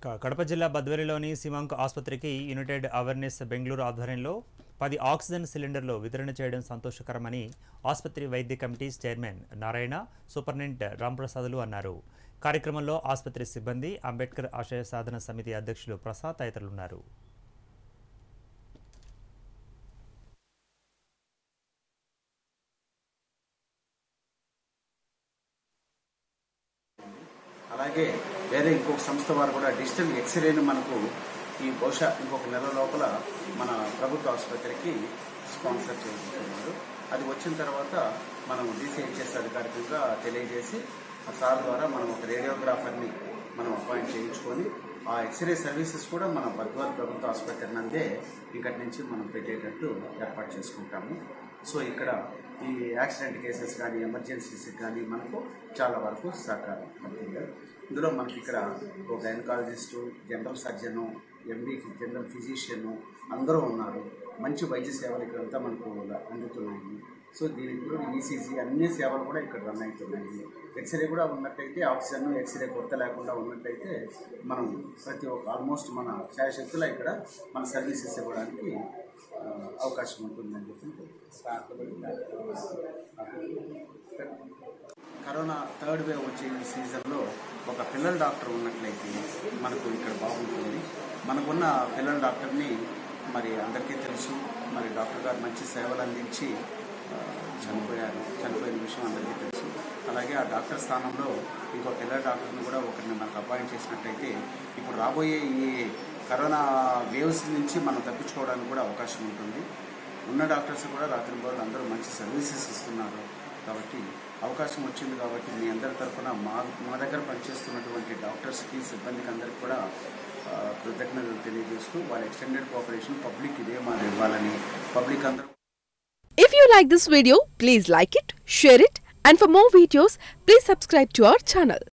క- కడప జిల్లా బద్వేలిలోని సిమాంక్ ఆసుపత్రికి యునైటెడ్ అవేర్నెస్ బెంగళూరు ఆధ్వర్యంలో పది ఆక్సిజన్ సిలిండర్లు వితరణ చేయడం సంతోషకరమని ఆసుపత్రి వైద్య కమిటీ చైర్మన్ నారాయణ సూపరింటెండెంట్ రాంప్రసాదులు అన్నారు కార్యక్రమంలో ఆసుపత్రి సిబ్బంది అంబేద్కర్ ఆశయ సాధన సమితి అధ్యక్షులు ప్రసాద్ తదితరులు ఉన్నారు అలాగే వేరే ఇంకొక సంస్థ వారు కూడా డిజిటల్ ఎక్స్రేని మనకు ఈ బహుశా ఇంకొక నెల లోపల మన ప్రభుత్వ ఆసుపత్రికి స్పాన్సర్ చేస్తున్నారు అది వచ్చిన తర్వాత మనం డీసీహెచ్ఎస్ అధికారికంగా తెలియజేసి ఆ సార్ ద్వారా మనం ఒక రేడియోగ్రాఫర్ని మనం అపాయింట్ చేయించుకొని ఆ ఎక్స్రే సర్వీసెస్ కూడా మన బద్వాల్ ప్రభుత్వ ఆసుపత్రి నందే ఇక్కడి నుంచి మనం పెట్టేటట్టు ఏర్పాటు చేసుకుంటాము సో ఇక్కడ ఈ యాక్సిడెంట్ కేసెస్ కానీ ఎమర్జెన్సీస్ కానీ మనకు చాలా వరకు సహకారం అవుతుంది ఇందులో మనకి ఇక్కడ ఒక gynaecologist general surgeon MD general physician అందరూ ఉన్నారు మంచి వైద్య సేవలు ఇక్కడంతా మనకు అందుతున్నాయి సో దీనికి కూడా ఈసీజీ అన్ని సేవలు కూడా ఇక్కడ రన్ అవుతున్నాయి ఎక్స్రే కూడా ఉన్నట్టయితే ఆక్సిజన్ ఎక్స్రే కొరత లేకుండా ఉన్నట్టయితే మనం ప్రతి ఒక్క ఆల్మోస్ట్ మన శాయశక్తులా ఇక్కడ మన సర్వీసెస్ ఇవ్వడానికి ఆ, అవకాశం ఉంటుందని చెప్పి కరోనా థర్డ్ వేవ్ వచ్చే ఈ సీజన్లో ఒక పిల్లల డాక్టర్ ఉన్నట్లయితే మనకు ఇక్కడ బాగుంటుంది మనకున్న పిల్లల డాక్టర్ని మరి అందరికీ తెలుసు మరి డాక్టర్ గారు మంచి సేవలు అందించి ఆ, చనిపోయారు చనిపోయిన విషయం అందరికీ తెలుసు అలాగే ఆ డాక్టర్ స్థానంలో ఇంకో పిల్లల డాక్టర్ని కూడా ఒకరిని మనకు అపాయింట్ చేసినట్టయితే ఇప్పుడు రాబోయే ఈ కరోనా వేవ్స్ నుంచి మనం తప్పించుకోవడానికి కూడా అవకాశం ఉంటుంది ఉన్న డాక్టర్స్ కూడా రాత్రి బోర్లు అందరూ మంచి సర్వీసెస్ ఇస్తున్నారు కాబట్టి అవకాశం వచ్చింది కాబట్టి మీ అందరి తరఫున మా మా దగ్గర పనిచేస్తున్నటువంటి డాక్టర్స్కి సిబ్బందికి అందరికి కూడా ఆ, కృతజ్ఞతలు తెలియజేస్తూ వాళ్ళ ఎక్స్టెండెడ్ కోఆపరేషన్ పబ్లిక్ ఇదే మాది ఇవ్వాలని పబ్లిక్ అందరూ If you like this video, please like it, share it, and for more videos, please subscribe to our channel.